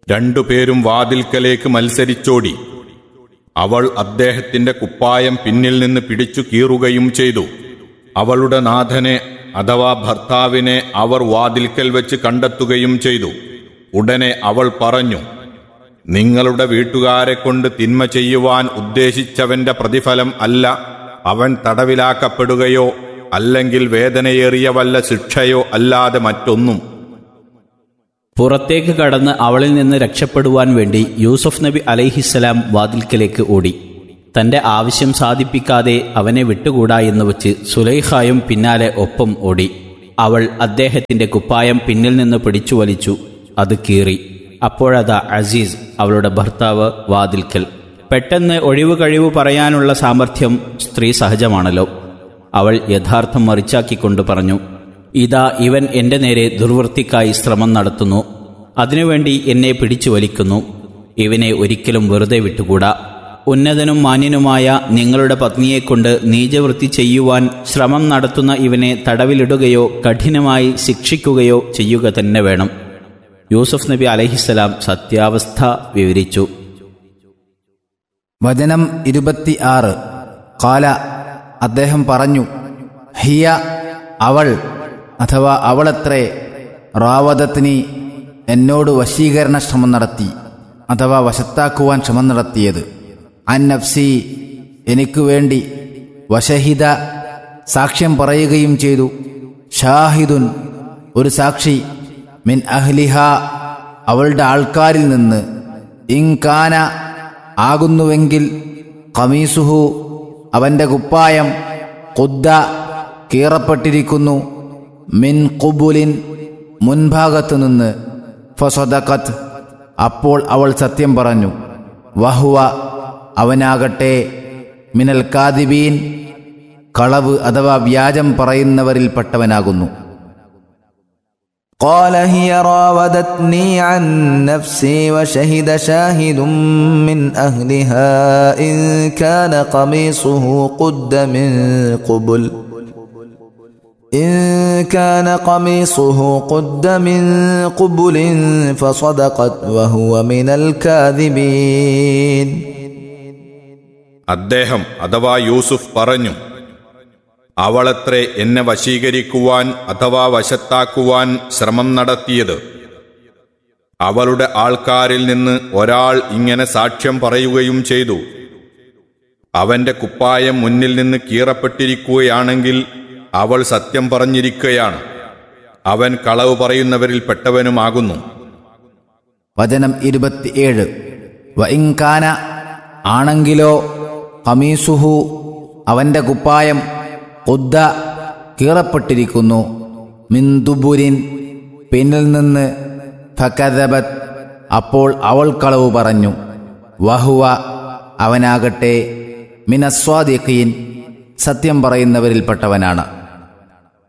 രണ്ടുപേരും വാതിൽക്കലേക്ക് മത്സരിച്ചോടി അവൾ അദ്ദേഹത്തിന്റെ കുപ്പായം പിന്നിൽ നിന്ന് പിടിച്ചു കീറുകയും ചെയ്തു അവളുടെ നാഥനെ അഥവാ ഭർത്താവിനെ അവർ വാതിൽക്കൽ വെച്ച് കണ്ടെത്തുകയും ചെയ്തു ഉടനെ അവൾ പറഞ്ഞു നിങ്ങളുടെ വീട്ടുകാരെ കൊണ്ട് തിന്മ ചെയ്യുവാൻ ഉദ്ദേശിച്ചവന്റെ പ്രതിഫലം അല്ല അവൻ തടവിലാക്കപ്പെടുകയോ അല്ലെങ്കിൽ വേദനയേറിയ വല്ല ശിക്ഷയോ അല്ലാതെ മറ്റൊന്നും പുറത്തേക്ക് കടന്ന് അവളിൽ നിന്ന് രക്ഷപ്പെടുവാൻ വേണ്ടി യൂസഫ് നബി അലൈഹിസ്സലാം വാതിൽക്കലേക്ക് ഓടി തന്റെ ആവശ്യം സാധിപ്പിക്കാതെ അവനെ വിട്ടുകൂടാ എന്ന് വച്ച് സുലൈഖായും പിന്നാലെ ഒപ്പം ഓടി അവൾ അദ്ദേഹത്തിന്റെ കുപ്പായം പിന്നിൽ നിന്ന് പിടിച്ചു വലിച്ചു അത് കീറി അപ്പോഴതാ അസീസ് അവളുടെ ഭർത്താവ് വാതിൽക്കൽ പെട്ടെന്ന് ഒഴിവ് കഴിവ് പറയാനുള്ള സാമർഥ്യം സ്ത്രീ സഹജമാണല്ലോ അവൾ യഥാർത്ഥം മറിച്ചാക്കിക്കൊണ്ട് പറഞ്ഞു ഇതാ ഇവൻ എന്റെ നേരെ ദുർവൃത്തിക്കായി ശ്രമം നടത്തുന്നു അതിനുവേണ്ടി എന്നെ പിടിച്ചു വലിക്കുന്നു ഇവനെ ഒരിക്കലും വെറുതെ വിട്ടുകൂടാ ഉന്നതനും മാന്യനുമായ നിങ്ങളുടെ പത്നിയെക്കൊണ്ട് നീചവൃത്തി ചെയ്യുവാൻ ശ്രമം നടത്തുന്ന ഇവനെ തടവിലിടുകയോ കഠിനമായി ശിക്ഷിക്കുകയോ ചെയ്യുക തന്നെ വേണം യൂസഫ് നബി അലഹിസ്സലാം സത്യാവസ്ഥ വിവരിച്ചു വചനം ഇരുപത്തി ആറ് കാല അദ്ദേഹം പറഞ്ഞു ഹിയ അവൾ അഥവാ അവളത്രേ റാവതത്തിനി എന്നോട് വശീകരണ ശ്രമം നടത്തി അഥവാ വശത്താക്കുവാൻ ശ്രമം നടത്തിയത് അൻ നഫ്സി എനിക്കു വേണ്ടി വശഹിത സാക്ഷ്യം പറയുകയും ചെയ്തു ഷാഹിദുൻ ഒരു സാക്ഷി മിൻ അഹ്ലിഹ അവളുടെ ആൾക്കാരിൽ നിന്ന് ഇൻകാന ആകുന്നുവെങ്കിൽ കമീസുഹു അവന്റെ കുപ്പായം കുദ്ദ കീറപ്പെട്ടിരിക്കുന്നു മിൻ കുബുലിൻ മുൻഭാഗത്തു നിന്ന് ഫസദഖത്ത് അപ്പോൾ അവൾ സത്യം പറഞ്ഞു വഹുവ അവനാകട്ടെ മിനൽ കാദിബീൻ കളവ് അഥവാ വ്യാജം പറയുന്നവരിൽപ്പെട്ടവനാകുന്നു قال هي راودتني عن نفسي وشهد شاهد من أهلها إن كان قميصه قد من قبل إن كان قميصه قد من قبل فصدقت وهو من الكاذبين അദ്ദേഹം അഥവാ യൂസുഫ് പറഞ്ഞു അവളത്രേ എന്നെ വശീകരിക്കുവാൻ അഥവാ വശത്താക്കുവാൻ ശ്രമം നടത്തിയത് അവളുടെ ആൾക്കാരിൽ നിന്ന് ഒരാൾ ഇങ്ങനെ സാക്ഷ്യം പറയുകയും ചെയ്തു അവന്റെ കുപ്പായം മുന്നിൽ നിന്ന് കീറപ്പെട്ടിരിക്കുകയാണെങ്കിൽ അവൾ സത്യം പറഞ്ഞിരിക്കുകയാണ് അവൻ കളവ് പറയുന്നവരിൽ പെട്ടവനുമാകുന്നു വചനം ഇരുപത്തിയേഴ് വഇൻകാന ആണെങ്കിലോ കമീസുഹു അവന്റെ കുപ്പായം കുദ്ദ കീറപ്പെട്ടിരിക്കുന്നു മിന്ദുബുരിൻ പിന്നിൽ നിന്ന് ഫക്കദബത് അപ്പോൾ അവൾ കളവ് പറഞ്ഞു വഹുവ അവനാകട്ടെ മിനസ്വാദിഖീൻ സത്യം പറയുന്നവരിൽപ്പെട്ടവനാണ്